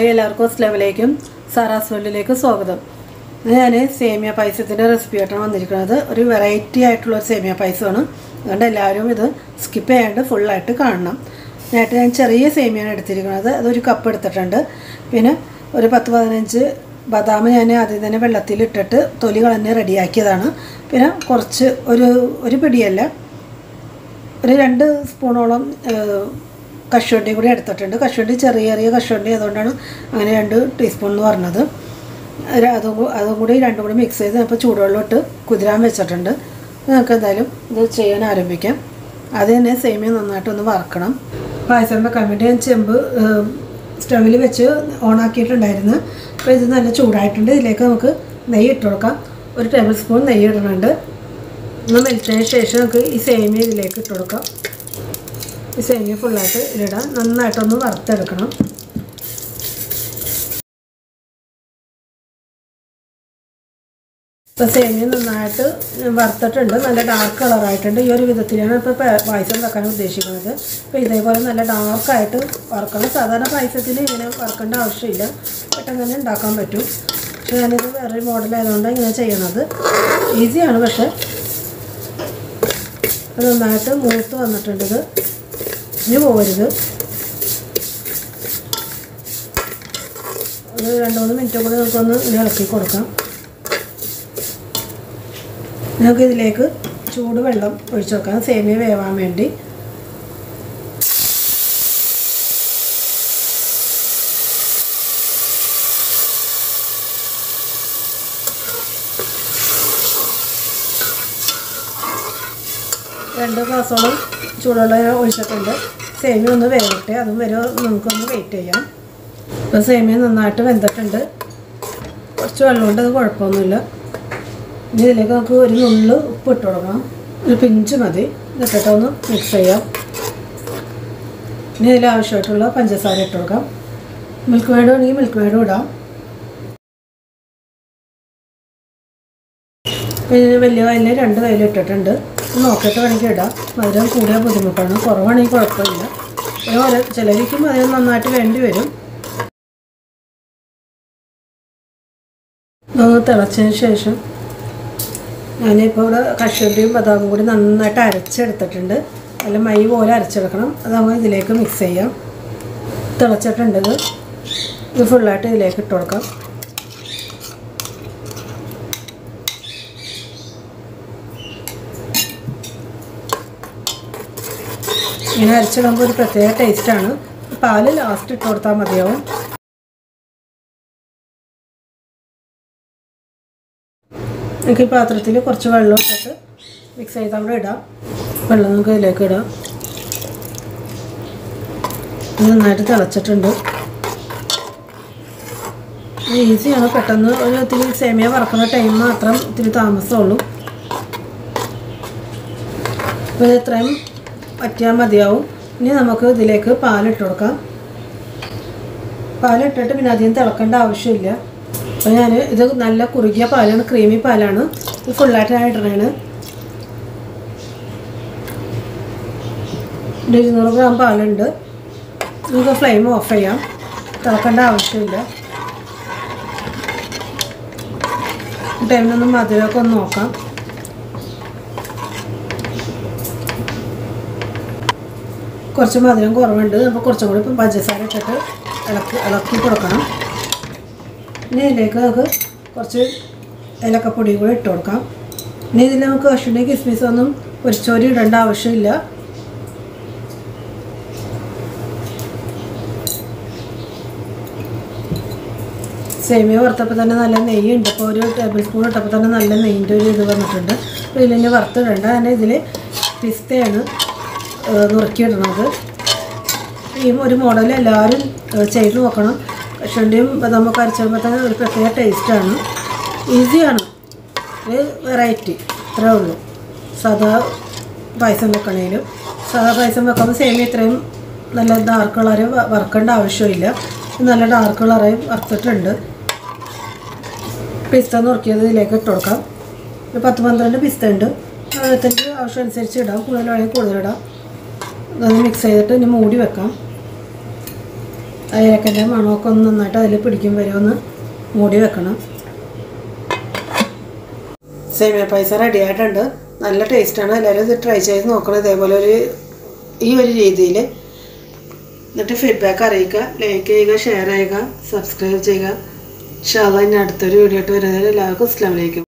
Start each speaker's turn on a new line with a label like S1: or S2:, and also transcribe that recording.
S1: hi എല്ലാവർക്കും അസ്ലാമലേക്കും Sara's വേൾഡിലേക്ക് സ്വാഗതം ഞാൻ സേമിയ പായസത്തിൻ്റെ റെസിപ്പി ആയിട്ടാണ് വന്നിരിക്കുന്നത് ഒരു വെറൈറ്റി ആയിട്ടുള്ള ഒരു സേമിയ പായസമാണ് അതുകൊണ്ട് എല്ലാവരും ഇത് സ്കിപ്പ് ചെയ്യാണ്ട് ഫുള്ളായിട്ട് കാണണം നേരത്തെ ഞാൻ ചെറിയ സേമിയാണ് എടുത്തിരിക്കുന്നത് അതൊരു കപ്പ് എടുത്തിട്ടുണ്ട് പിന്നെ ഒരു പത്ത് പതിനഞ്ച് ബദാം ഞാൻ ആദ്യം തന്നെ വെള്ളത്തിലിട്ടിട്ട് തൊലി കളഞ്ഞ് റെഡിയാക്കിയതാണ് പിന്നെ കുറച്ച് ഒരു ഒരു പിടിയല്ല ഒരു രണ്ട് സ്പൂണോളം കശുവണ്ടി കൂടി എടുത്തിട്ടുണ്ട് കശുവണ്ടി ചെറിയ ചെറിയ കശുവണ്ടി അതുകൊണ്ടാണ് അങ്ങനെ രണ്ട് ടീസ്പൂൺ എന്ന് പറഞ്ഞത് ഒരു അതും കൂ- അതും കൂടി രണ്ടും കൂടി മിക്സ് ചെയ്ത് ഇപ്പോൾ ചൂടുവെള്ളം ഇട്ട് കുതിരാൻ വെച്ചിട്ടുണ്ട് നമുക്ക് എന്തായാലും ഇത് ചെയ്യാൻ ആരംഭിക്കാം അത് തന്നെ സേമിയ നന്നായിട്ടൊന്ന് വറക്കണം പായസം വെക്കാൻ വേണ്ടി ഞാൻ ചെമ്പ് സ്റ്റവിൽ വെച്ച് ഓണാക്കിയിട്ടുണ്ടായിരുന്നു അപ്പോൾ ഇത് നല്ല ചൂടായിട്ടുണ്ട് ഇതിലേക്ക് നമുക്ക് നെയ്യ് ഇട്ട് കൊടുക്കാം ഒരു ടേബിൾ സ്പൂൺ നെയ്യ് ഇടുന്നുണ്ട് ഒന്ന് മെൽറ്റതിന് ശേഷം നമുക്ക് ഈ സേമിയ ഇതിലേക്ക് ഇട്ട് കൊടുക്കാം ഈ സേമിയ ഫുള്ളായിട്ട് ഇതിടാം നന്നായിട്ടൊന്ന് വറുത്തെടുക്കണം ഇപ്പോൾ സേമിയ നന്നായിട്ട് വറുത്തിട്ടുണ്ട് നല്ല ഡാർക്ക് കളറായിട്ടുണ്ട് ഈ ഒരു വിധത്തിലാണ് ഇപ്പോൾ പായസം വെക്കാൻ ഉദ്ദേശിക്കുന്നത് അപ്പോൾ ഇതേപോലെ നല്ല ഡാർക്കായിട്ട് വറുക്കണം സാധാരണ പായസത്തിന് ഇങ്ങനെ വറുക്കേണ്ട ആവശ്യമില്ല പെട്ടെന്ന് തന്നെ ഉണ്ടാക്കാൻ പറ്റും പക്ഷേ ഞാനിത് വേറൊരു മോഡലായതുകൊണ്ടാണ് ഇങ്ങനെ ചെയ്യണത് ഈസിയാണ് പക്ഷേ അത് നന്നായിട്ട് മൂത്ത് വന്നിട്ടുണ്ട് ഇത് ഇനി പോകരുത് ഒരു രണ്ട് മൂന്ന് മിനിറ്റ് കൂടി നമുക്കൊന്ന് ഇനി ഇളക്കി കൊടുക്കാം നമുക്ക് ഇതിലേക്ക് ചൂട് വെള്ളം ഒഴിച്ചു വെക്കാം സേമിയ വേവാൻ വേണ്ടി രണ്ട് ഗ്ലാസോളം ചൂടുവെള്ളം ഞാൻ ഒഴിച്ചിട്ടുണ്ട് സേമിയ ഒന്ന് വേവട്ടെ അതും വരെ നമുക്കൊന്ന് വെയിറ്റ് ചെയ്യാം ഇപ്പോൾ സേമിയ നന്നായിട്ട് വെന്തിട്ടുണ്ട് കുറച്ച് വെള്ളമുണ്ട് അത് കുഴപ്പമൊന്നുമില്ല ഇനി ഇതിലേക്ക് നമുക്ക് ഒരു നുള്ള് ഉപ്പ് ഇട്ട് കൊടുക്കാം ഒരു പിഞ്ച് മതി ഇതിട്ടിട്ട് ഒന്ന് മിക്സ് ചെയ്യാം ഇനി ഇതിൽ ആവശ്യമായിട്ടുള്ള പഞ്ചസാര ഇട്ട് കൊടുക്കാം മിൽക്ക് മേഡ് വേണമെങ്കിൽ മിൽക്ക് മേഡും ഇടാം പിന്നെ വലിയ വയലിൽ രണ്ട് കയ്യിൽ ഇട്ടിട്ടുണ്ട് നോക്കിയിട്ട് വേണമെങ്കിൽ ഇടാം മധുരം കൂടിയ ബുദ്ധിമുട്ടാണ് കുറവാണെങ്കിൽ കുഴപ്പമില്ല പിന്നെ ഓരോ ചിലരിക്കും മധുരം നന്നായിട്ട് വേണ്ടി വരും ഇതൊന്ന് തിളച്ചതിന് ശേഷം ഞാനിപ്പോൾ ഇവിടെ കശുവണ്ടിയും ബദാമും കൂടി നന്നായിട്ട് അരച്ചെടുത്തിട്ടുണ്ട് നല്ല മൈ പോലെ അരച്ചെടുക്കണം അത് നമ്മൾ ഇതിലേക്ക് മിക്സ് ചെയ്യാം തിളച്ചിട്ടുണ്ട് ഇത് ഇത് ഫുള്ളായിട്ട് ഇതിലേക്ക് ഇട്ട് കൊടുക്കാം ഇങ്ങനെ അരച്ചിടുമ്പോൾ ഒരു പ്രത്യേക ടേസ്റ്റാണ് പാല് ലാസ്റ്റ് ഇട്ട് കൊടുത്താൽ മതിയാവും നമുക്ക് ഈ പാത്രത്തിൽ കുറച്ച് വെള്ളം ഇട്ടിട്ട് മിക്സ് ചെയ്ത് അവിടെ ഇടാം വെള്ളം നമുക്ക് ഇതിലേക്ക് ഇടാം ഇത് നന്നായിട്ട് തിളച്ചിട്ടുണ്ട് ഈസിയാണ് പെട്ടെന്ന് ഒരു ഇത്തിരി സേമിയ വറക്കുന്ന ടൈം മാത്രം ഇത്തിരി താമസമുള്ളൂ അപ്പോൾ ഇത് ഇത്രയും പറ്റിയാൽ മതിയാവും ഇനി നമുക്ക് ഇതിലേക്ക് പാലിട്ട് കൊടുക്കാം പാലിട്ടിട്ട് പിന്നെ അധികം തിളക്കേണ്ട ആവശ്യമില്ല അപ്പോൾ ഞാൻ ഇത് നല്ല കുറുകിയ പാലാണ് ക്രീമി പാലാണ് ഇത് ഫുള്ളായിട്ട് ഞാൻ ഇടണേണ് ഒരു ഇരുന്നൂറ് ഗ്രാം പാലുണ്ട് നമുക്ക് ഫ്ലെയിം ഓഫ് ചെയ്യാം തിളക്കേണ്ട ആവശ്യമില്ല ടൈമിനൊന്ന് മധുരമൊക്കെ ഒന്ന് നോക്കാം കുറച്ച് മധുരം കുറവുണ്ട് അപ്പോൾ കുറച്ചും കൂടി ഇപ്പം പഞ്ചസാര ഇട്ടിട്ട് ഇളക്കി ഇളക്കി കൊടുക്കണം ഇനി ഇതിലേക്ക് നമുക്ക് കുറച്ച് ഏലക്കപ്പൊടി കൂടി ഇട്ട് കൊടുക്കാം ഇനി ഇതിൽ നമുക്ക് കശുണ്ടി കിസ്മിസ് ഒന്നും പൊരിച്ചോരി ഇടേണ്ട ആവശ്യമില്ല സേമിയ വറുത്തപ്പോൾ തന്നെ നല്ല നെയ്യുണ്ട് ഇപ്പോൾ ഒരു ടേബിൾ സ്പൂൺ ഇട്ടപ്പോൾ തന്നെ നല്ല നെയ്യിൻ്റെ ഒരു ഇത് വന്നിട്ടുണ്ട് അപ്പോൾ ഇതിലിനി വറുത്തിടണ്ട തന്നെ ഇതിൽ പിസ്തയാണ് ഏഹ്, നുറുക്കിയിടുന്നത് ഈ ഒരു മോഡൽ എല്ലാവരും ഏഹ്, ചെയ്ത് നോക്കണം കഷണ്ടിയും നമുക്ക് അരച്ചുമ്പോൾ തന്നെ ഒരു പ്രത്യേക ടേസ്റ്റാണ് ഈസിയാണ് ഒരു വെറൈറ്റി ഇത്രേ ഉള്ളൂ സാധാ പായസം വെക്കണേലും സാധാ പായസം വെക്കുമ്പോൾ സേമിയ ഇത്രയും നല്ല ഡാർക്ക് കളറ് വറുക്കേണ്ട ആവശ്യമില്ല ഇത് നല്ല ഡാർക്ക് കളറായി വറുത്തിട്ടുണ്ട് പിസ്ത നുറുക്കിയത് ഇതിലേക്ക് ഇട്ട് കൊടുക്കാം ഒരു പത്ത് പന്ത്രണ്ട് പിസ്ത ഉണ്ട് ഓരോരുത്തർക്ക് ആവശ്യം അനുസരിച്ച് ഇടാം കൂടുതൽ വേണമെങ്കിൽ കൂടുതലിടാം അതൊന്ന് മിക്സ് ചെയ്തിട്ട് ഇനി മൂടി വെക്കാം അയലക്കൻ്റെ മണമൊക്കെ ഒന്ന് നന്നായിട്ട് അതിൽ പിടിക്കും വരെ ഒന്ന് മൂടി വെക്കണം സേമിയ പായസം റെഡി ആയിട്ടുണ്ട് നല്ല ടേസ്റ്റാണ് എല്ലാവരും ഇത് ട്രൈ ചെയ്ത് നോക്കണം ഇതേപോലെ ഒരു ഈ ഒരു രീതിയിൽ എന്നിട്ട് ഫീഡ്ബാക്ക് അറിയിക്കുക ലൈക്ക് ചെയ്യുക ഷെയർ ചെയ്യുക സബ്സ്ക്രൈബ് ചെയ്യുക ഷാള ഇനി അടുത്തൊരു വീഡിയോ ആയിട്ട് വരുന്നതിന് എല്ലാവർക്കും അസ്ലാം വലൈക്കും